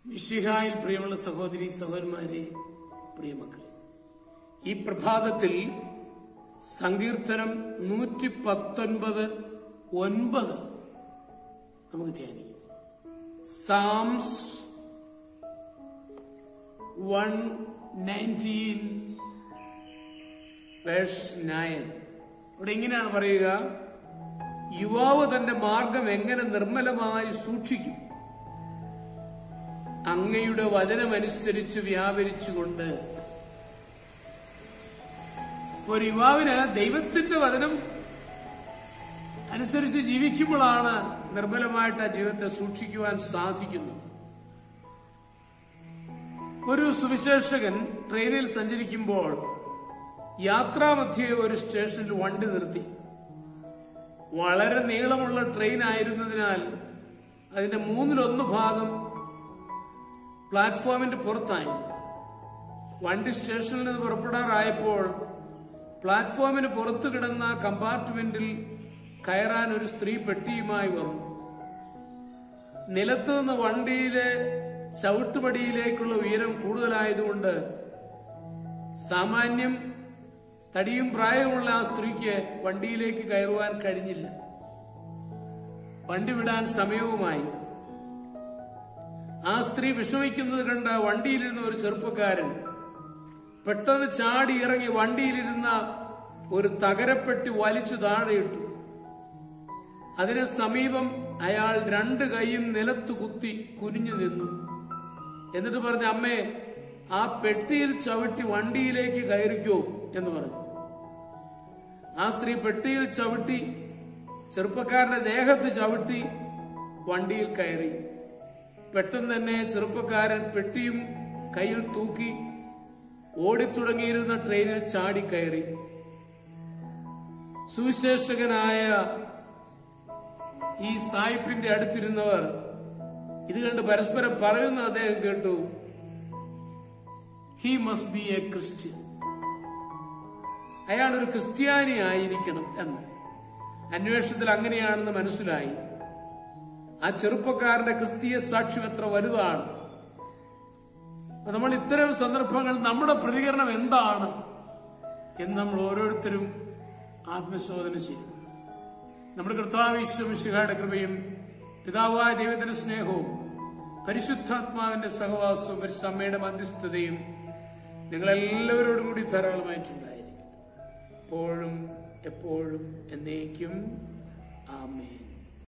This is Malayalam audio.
മിഷിഹായിൽ പ്രിയമുള്ള സഹോദരി സഹോദരന്മാരെ പ്രിയമക്കളെ ഈ പ്രഭാതത്തിൽ സങ്കീർത്തനം നൂറ്റി പത്തൊൻപത് ഒൻപത് നമുക്ക് ധ്യാനിക്കാം Psalms one nineteen verse nine ഇവിടെ ഇങ്ങനെയാണ് പറയുക യുവാവ് തന്റെ മാർഗം എങ്ങനെ നിർമ്മലമായി സൂക്ഷിക്കും അങ്ങയുടെ വചനമനുസരിച്ച് വ്യാപരിച്ചുകൊണ്ട് ഒരു യുവാവിന് ദൈവത്തിന്റെ വചനം അനുസരിച്ച് ജീവിക്കുമ്പോഴാണ് നിർമ്മലമായിട്ട് ആ ജീവിതത്തെ സൂക്ഷിക്കുവാൻ സാധിക്കുന്നത് ഒരു സുവിശേഷകൻ ട്രെയിനിൽ സഞ്ചരിക്കുമ്പോൾ യാത്രാമധ്യേ ഒരു സ്റ്റേഷനിൽ വണ്ടി നിർത്തി വളരെ നീളമുള്ള ട്രെയിൻ ആയിരുന്നതിനാൽ അതിന്റെ മൂന്നിലൊന്ന് ഭാഗം പ്ലാറ്റ്ഫോമിന്റെ പുറത്തായി വണ്ടി സ്റ്റേഷനിൽ നിന്ന് പുറപ്പെടാറായപ്പോൾ പ്ലാറ്റ്ഫോമിന് പുറത്തു കിടന്ന കമ്പാർട്ട്മെന്റിൽ കയറാൻ ഒരു സ്ത്രീ പെട്ടിയുമായി വന്നു നിലത്ത് നിന്ന് വണ്ടിയിലെ ചവിട്ടുപടിയിലേക്കുള്ള ഉയരം കൂടുതലായതുകൊണ്ട് സാമാന്യം തടിയും പ്രായവുമുള്ള ആ സ്ത്രീക്ക് വണ്ടിയിലേക്ക് കയറുവാൻ കഴിഞ്ഞില്ല വണ്ടി വിടാൻ സമയവുമായി ആ സ്ത്രീ വിഷമിക്കുന്നത് കണ്ട വണ്ടിയിലിരുന്ന ഒരു ചെറുപ്പക്കാരൻ പെട്ടെന്ന് ചാടി ഇറങ്ങി വണ്ടിയിലിരുന്ന ഒരു തകരപ്പെട്ടി വലിച്ചു താഴെയിട്ടു അതിന് സമീപം അയാൾ രണ്ട് കൈയും നിലത്ത് കുത്തി കുനിഞ്ഞു നിന്നു എന്നിട്ട് പറഞ്ഞു അമ്മേ ആ പെട്ടിയിൽ ചവിട്ടി വണ്ടിയിലേക്ക് കയറിക്കോ എന്ന് പറഞ്ഞു ആ സ്ത്രീ പെട്ടിയിൽ ചവിട്ടി ചെറുപ്പക്കാരന്റെ ദേഹത്ത് ചവിട്ടി വണ്ടിയിൽ കയറി പെട്ടെന്ന് തന്നെ ചെറുപ്പക്കാരൻ പെട്ടിയും കയ്യിൽ തൂക്കി ഓടിത്തുടങ്ങിയിരുന്ന ട്രെയിനിൽ ചാടിക്കയറി സുവിശേഷകനായ ഈ സായിപ്പിന്റെ അടുത്തിരുന്നവർ ഇത് കണ്ട് പരസ്പരം പറയുന്ന അദ്ദേഹം കേട്ടു he must be a Christian അയാൾ ഒരു ക്രിസ്ത്യാനി ആയിരിക്കണം എന്ന് അന്വേഷണത്തിൽ അങ്ങനെയാണെന്ന് മനസ്സിലായി ആ ചെറുപ്പക്കാരന്റെ ക്രിസ്തീയ സാക്ഷ്യം എത്ര വലുതാണ് അപ്പൊ നമ്മൾ ഇത്തരം സന്ദർഭങ്ങൾ നമ്മുടെ പ്രതികരണം എന്താണ് എന്ന് നമ്മൾ ഓരോരുത്തരും ആത്മശോധന ചെയ്യും നമ്മുടെ കർത്താവിശ്വമിശിഹായുടെ കൃപയും പിതാവായ ദൈവത്തിന്റെ സ്നേഹവും പരിശുദ്ധാത്മാവിന്റെ സഹവാസവും പരിസമ്മയുടെ മധ്യസ്ഥതയും നിങ്ങളെല്ലാവരോടും കൂടി ധാരാളമായിട്ടുണ്ടായിരിക്കും എപ്പോഴും എപ്പോഴും എന്നേക്കും ആമേൻ